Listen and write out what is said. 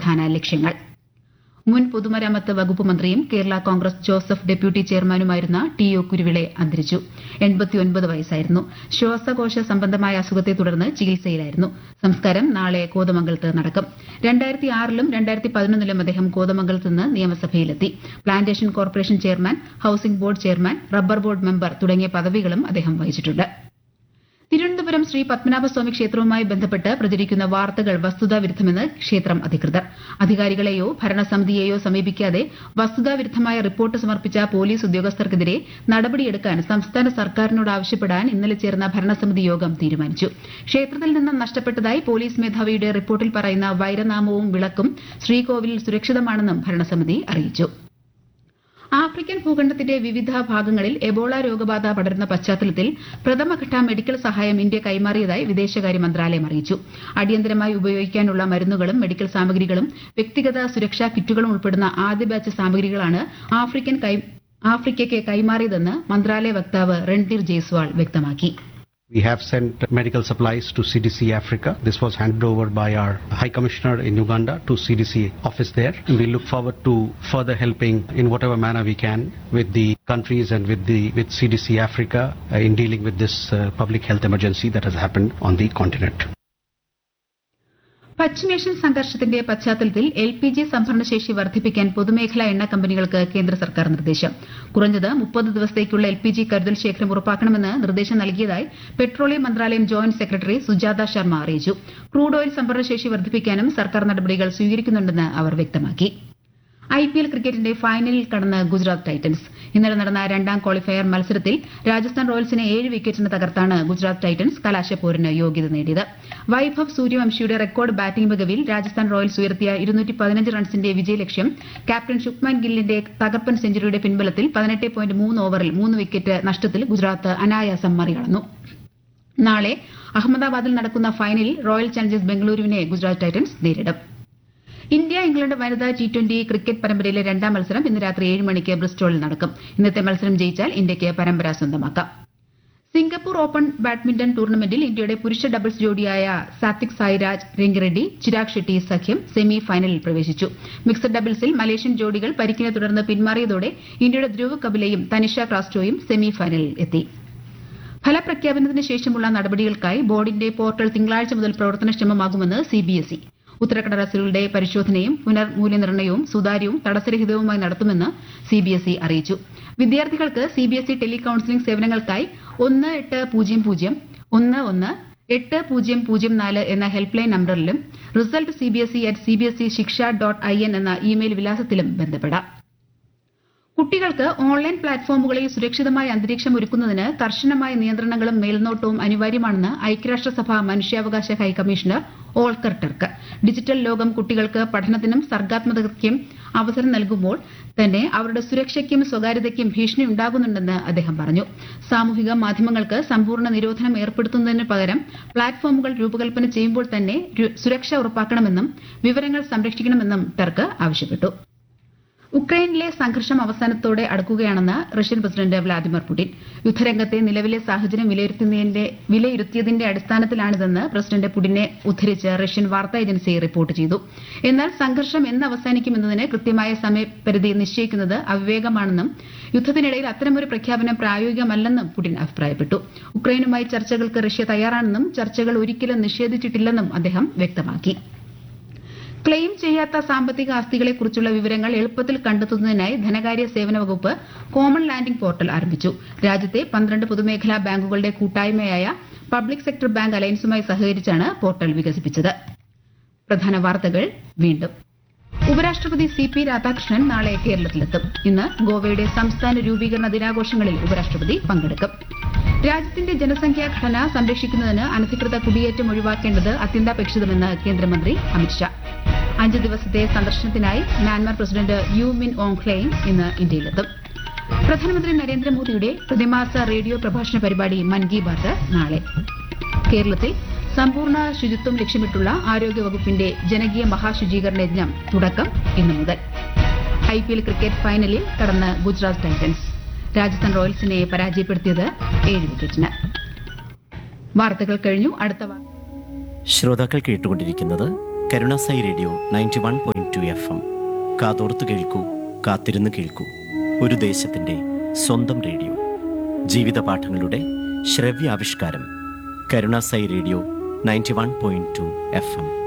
പ്രധാന ലക്ഷ്യങ്ങൾ മുൻ പൊതുമരാമത്ത് വകുപ്പ് മന്ത്രിയും കേരള കോൺഗ്രസ് ജോസഫ് ഡെപ്യൂട്ടി ചെയർമാനുമായിരുന്ന ടി ഒ കുരുവിളെ അന്തരിച്ചു എൺപത്തിയൊൻപത് വയസ്സായിരുന്നു ശ്വാസകോശ സംബന്ധമായ അസുഖത്തെ തുടർന്ന് ചികിത്സയിലായിരുന്നു സംസ്കാരം നാളെ കോതമംഗലത്ത് നടക്കും രണ്ടായിരത്തി ആറിലും രണ്ടായിരത്തി പതിനൊന്നിലും അദ്ദേഹം കോതമംഗലത്ത് നിന്ന് നിയമസഭയിലെത്തി plantation corporation chairman housing board chairman rubber board member തുടങ്ങിയ പദവികളും അദ്ദേഹം വഹിച്ചിട്ടുണ്ട് തിരുവനന്തപുരം ശ്രീ പത്മനാഭസ്വാമി ക്ഷേത്രവുമായി ബന്ധപ്പെട്ട് പ്രചരിക്കുന്ന വാർത്തകൾ വസ്തുതാവിരുദ്ധമെന്ന് ക്ഷേത്രം അധികൃതർ അധികാരികളെയോ ഭരണസമിതിയെയോ സമീപിക്കാതെ വസ്തുതാവിരുദ്ധമായ റിപ്പോർട്ട് സമർപ്പിച്ച പോലീസ് ഉദ്യോഗസ്ഥർക്കെതിരെ നടപടിയെടുക്കാൻ സംസ്ഥാന സർക്കാരിനോട് ആവശ്യപ്പെടാൻ ഇന്നലെ ചേർന്ന ഭരണസമിതി യോഗം തീരുമാനിച്ചു ക്ഷേത്രത്തിൽ നിന്ന് നഷ്ടപ്പെട്ടതായി പോലീസ് മേധാവിയുടെ റിപ്പോർട്ടിൽ പറയുന്ന വൈരനാമവും വിളക്കും ശ്രീകോവിലിൽ സുരക്ഷിതമാണെന്നും ഭരണസമിതി അറിയിച്ചു ആഫ്രിക്കൻ ഭൂഖണ്ഡത്തിന്റെ വിവിധ ഭാഗങ്ങളിൽ എബോള രോഗബാധ പടരുന്ന പശ്ചാത്തലത്തിൽ പ്രഥമഘട്ട മെഡിക്കൽ സഹായം ഇന്ത്യ കൈമാറിയതായി വിദേശകാര്യ മന്ത്രാലയം അറിയിച്ചു അടിയന്തരമായി ഉപയോഗിക്കാനുള്ള മരുന്നുകളും മെഡിക്കൽ സാമഗ്രികളും വ്യക്തിഗത സുരക്ഷാ കിറ്റുകളും ഉൾപ്പെടുന്ന ആദ്യ ബാച്ച് സാമഗ്രികളാണ് ആഫ്രിക്കൻ കൈ- ആഫ്രിക്കയ്ക്ക് കൈമാറിയതെന്ന് മന്ത്രാലയ വക്താവ് രൺധീർ ജയ്സ്വാൾ വ്യക്തമാക്കി We have sent medical supplies to CDC Africa. This was handed over by our High Commissioner in Uganda to CDC office there. And we look forward to further helping in whatever manner we can with the countries and with the with CDC Africa uh, in dealing with this uh, public health emergency that has happened on the continent. പശ്ചിമേഷ്യൻ സംഘർഷത്തിന്റെ പശ്ചാത്തലത്തിൽ L P G സംഭരണശേഷി വർദ്ധിപ്പിക്കാൻ പൊതുമേഖലാ എണ്ണ കമ്പനികൾക്ക് കേന്ദ്ര സർക്കാർ നിർദ്ദേശം കുറഞ്ഞത് മുപ്പത് ദിവസത്തേക്കുള്ള എൽ പി ജി കരുതൽ ശേഖരം ഉറപ്പാക്കണമെന്ന് നിർദ്ദേശം നൽകിയതായി പെട്രോളിയം മന്ത്രാലയം ജോയിന്റ് സെക്രട്ടറി സുജാത ശർമ്മ അറിയിച്ചു ക്രൂഡ് ഓയിൽ സംഭരണശേഷി വർദ്ധിപ്പിക്കാനും സർക്കാർ നടപടികൾ സ്വീകരിക്കുന്നുണ്ടെന്ന് അവർ വ്യക്തമാക്കി ഐ പി എൽ ക്രിക്കറ്റിന്റെ ഫൈനലിൽ കടന്ന് ഗുജറാത്ത് ടൈറ്റൻസ് ഇന്നലെ നടന്ന രണ്ടാം ക്വാളിഫയർ മത്സരത്തിൽ രാജസ്ഥാൻ റോയൽസിനെ ഏഴ് വിക്കറ്റിന് തകർത്താണ് ഗുജറാത്ത് ടൈറ്റൻസ് കലാശപ്പോരിന് യോഗ്യത നേടിയത് വൈഭവ് സൂര്യവംശിയുടെ റെക്കോർഡ് ബാറ്റിംഗ് മികവിൽ രാജസ്ഥാൻ റോയൽസ് ഉയർത്തിയ ഇരുന്നൂറ്റി പതിനഞ്ച് റൺസിന്റെ വിജയലക്ഷ്യം ക്യാപ്റ്റൻ ശുക്മാൻ ഗില്ലിന്റെ തകർപ്പൻ സെഞ്ചുറിയുടെ പിൻബലത്തിൽ പതിനെട്ട് പോയിന്റ് മൂന്ന് ഓവറിൽ മൂന്ന് വിക്കറ്റ് നഷ്ടത്തിൽ ഗുജറാത്ത് അനായാസം മറികടന്നു നാളെ അഹമ്മദാബാദിൽ നടക്കുന്ന ഫൈനലിൽ റോയൽ ചലഞ്ചേഴ്സ് ബംഗളൂരുവിനെ ഗുജറാത്ത് ടൈറ്റൻസ് നേരിടും ഇന്ത്യ ഇംഗ്ലണ്ട് വനിതാ ടി ട്വന്റി ക്രിക്കറ്റ് പരമ്പരയിലെ രണ്ടാം മത്സരം ഇന്ന് രാത്രി ഏഴ് മണിക്ക് ബ്രിസ്റ്റോളിൽ നടക്കും ഇന്നത്തെ മത്സരം ജയിച്ചാൽ ഇന്ത്യയ്ക്ക് പരമ്പര സ്വന്തമാക്കാം സിംഗപ്പൂർ ഓപ്പൺ ബാഡ്മിന്റൺ ടൂർണമെന്റിൽ ഇന്ത്യയുടെ പുരുഷ ഡബിൾസ് ജോഡിയായ സാത്വിക് സായിരാജ് രംഗിറെഡ്ഡി ചിരാഗ് ഷെട്ടി സഖ്യം സെമി ഫൈനലിൽ പ്രവേശിച്ചു മിക്സഡ് ഡബിൾസിൽ മലേഷ്യൻ ജോഡികൾ പരിക്കിനെ തുടർന്ന് പിന്മാറിയതോടെ ഇന്ത്യയുടെ ധ്രുവ് കപിലയും തനിഷ ക്രാസ്റ്റോയും സെമി ഫൈനലിൽ എത്തി ഫലപ്രഖ്യാപനത്തിന് ശേഷമുള്ള നടപടികൾക്കായി ബോർഡിന്റെ പോർട്ടൽ തിങ്കളാഴ്ച മുതൽ പ്രവർത്തനക്ഷമമാകുമെന്ന് സിബിഎസ്ഇ ഉത്തരക്കടലാസുകളുടെ പരിശോധനയും പുനർമൂല്യനിർണ്ണയവും സുതാര്യവും തടസ്സരഹിതവുമായി നടത്തുമെന്ന് സിബിഎസ്ഇ അറിയിച്ചു വിദ്യാർത്ഥികൾക്ക് സിബിഎസ്ഇ ടെലി കൌൺസിലിംഗ് സേവനങ്ങൾക്കായി ഒന്ന് എട്ട് പൂജ്യം പൂജ്യം ഒന്ന് ഒന്ന് എട്ട് പൂജ്യം പൂജ്യം നാല് എന്ന ഹെൽപ്പ് ലൈൻ നമ്പറിലും result CBSE at CBSE Shiksha dot I N എന്ന ഇമെയിൽ വിലാസത്തിലും ബന്ധപ്പെടാം കുട്ടികൾക്ക് ഓൺലൈൻ പ്ലാറ്റ്ഫോമുകളിൽ സുരക്ഷിതമായ അന്തരീക്ഷം ഒരുക്കുന്നതിന് കർശനമായ നിയന്ത്രണങ്ങളും മേൽനോട്ടവും അനിവാര്യമാണെന്ന് ഐക്യരാഷ്ട്രസഭ മനുഷ്യാവകാശ ഹൈക്കമ്മീഷണർ ഓൾക്കർ ടർക്ക് ഡിജിറ്റൽ ലോകം കുട്ടികൾക്ക് പഠനത്തിനും സർഗാത്മകതയ്ക്കും അവസരം നൽകുമ്പോൾ തന്നെ അവരുടെ സുരക്ഷയ്ക്കും സ്വകാര്യതയ്ക്കും ഭീഷണി ഉണ്ടാകുന്നുണ്ടെന്ന് അദ്ദേഹം പറഞ്ഞു സാമൂഹിക മാധ്യമങ്ങൾക്ക് സമ്പൂർണ്ണ നിരോധനം ഏർപ്പെടുത്തുന്നതിന് പകരം പ്ലാറ്റ്ഫോമുകൾ രൂപകൽപ്പന ചെയ്യുമ്പോൾ തന്നെ രു- സുരക്ഷ ഉറപ്പാക്കണമെന്നും വിവരങ്ങൾ സംരക്ഷിക്കണമെന്നും ടർക്ക് ആവശ്യപ്പെട്ടു ഉക്രൈനിലെ സംഘർഷം അവസാനത്തോടെ അടുക്കുകയാണെന്ന് റഷ്യൻ പ്രസിഡന്റ് വ്ളാദിമിർ പുടിൻ യുദ്ധരംഗത്തെ നിലവിലെ സാഹചര്യം വിലയിരുത്തുന്നതിന്റെ വിലയിരുത്തിയതിന്റെ അടിസ്ഥാനത്തിലാണിതെന്ന് പ്രസിഡന്റ് പുടിനെ ഉദ്ധരിച്ച് റഷ്യൻ വാർത്താ ഏജൻസി റിപ്പോർട്ട് ചെയ്തു എന്നാൽ സംഘർഷം എന്ന് അവസാനിക്കുമെന്നതിന് കൃത്യമായ സമയപരിധി നിശ്ചയിക്കുന്നത് അവിവേകമാണെന്നും യുദ്ധത്തിനിടയിൽ അത്തരമൊരു പ്രഖ്യാപനം പ്രായോഗികമല്ലെന്നും പുടിൻ അഭിപ്രായപ്പെട്ടു ഉക്രൈനുമായി ചർച്ചകൾക്ക് റഷ്യ തയ്യാറാണെന്നും ചർച്ചകൾ ഒരിക്കലും നിഷേധിച്ചിട്ടില്ലെന്നും അദ്ദേഹം വ്യക്തമാക്കി ക്ലെയിം ചെയ്യാത്ത സാമ്പത്തിക ആസ്തികളെക്കുറിച്ചുള്ള വിവരങ്ങൾ എളുപ്പത്തിൽ കണ്ടെത്തുന്നതിനായി ധനകാര്യ സേവന വകുപ്പ് കോമൺ ലാൻഡിംഗ് പോർട്ടൽ ആരംഭിച്ചു രാജ്യത്തെ പന്ത്രണ്ട് പൊതുമേഖലാ ബാങ്കുകളുടെ കൂട്ടായ്മയായ പബ്ലിക് സെക്ടർ ബാങ്ക് അലയൻസുമായി സഹകരിച്ചാണ് പോർട്ടൽ വികസിപ്പിച്ചത് പ്രധാന വാർത്തകൾ വീണ്ടും ഉപരാഷ്ട്രപതി സി പി രാധാകൃഷ്ണൻ നാളെ കേരളത്തിലെത്തും ഇന്ന് ഗോവയുടെ സംസ്ഥാന രൂപീകരണ ദിനാഘോഷങ്ങളിൽ ഉപരാഷ്ട്രപതി പങ്കെടുക്കും രാജ്യത്തിന്റെ ജനസംഖ്യാ ഘടന സംരക്ഷിക്കുന്നതിന് അനധികൃത കുടിയേറ്റം ഒഴിവാക്കേണ്ടത് അത്യന്താപേക്ഷിതമെന്ന് കേന്ദ്രമന്ത്രി അമിത്ഷാ അഞ്ച് ദിവസത്തെ സന്ദർശനത്തിനായി Myanmar president U Min Aung ഖ്ലെയിൻ ഇന്ന് ഇന്ത്യയിലെത്തും പ്രധാനമന്ത്രി നരേന്ദ്രമോദിയുടെ പ്രതിമാസ റേഡിയോ പ്രഭാഷണ പരിപാടി മൻ കി ബാത്ത് നാളെ കേരളത്തിൽ സമ്പൂർണ്ണ ശുചിത്വം ലക്ഷ്യമിട്ടുള്ള ആരോഗ്യവകുപ്പിന്റെ ജനകീയ മഹാശുചീകരണ യജ്ഞം തുടക്കം ഇന്നു മുതൽ ഐ പി എൽ ക്രിക്കറ്റ് ഫൈനലിൽ കടന്ന് ഗുജറാത്ത് ടൈറ്റൻസ് രാജസ്ഥാൻ റോയൽസിനെ പരാജയപ്പെടുത്തിയത് ഏഴ് വിക്കറ്റിന് വാർത്തകൾ കഴിഞ്ഞു അടുത്ത വാർത്ത ശ്രോതാക്കൾ കേട്ടുകൊണ്ടിരിക്കുന്നത് Karunasai radio ninety one point two F M കാതോർത്ത് കേൾക്കൂ കാത്തിരുന്ന് കേൾക്കൂ ഒരു ദേശത്തിൻ്റെ സ്വന്തം റേഡിയോ ജീവിത പാഠങ്ങളുടെ ശ്രവ്യാവിഷ്കാരം Karunasai radio ninety one point two F M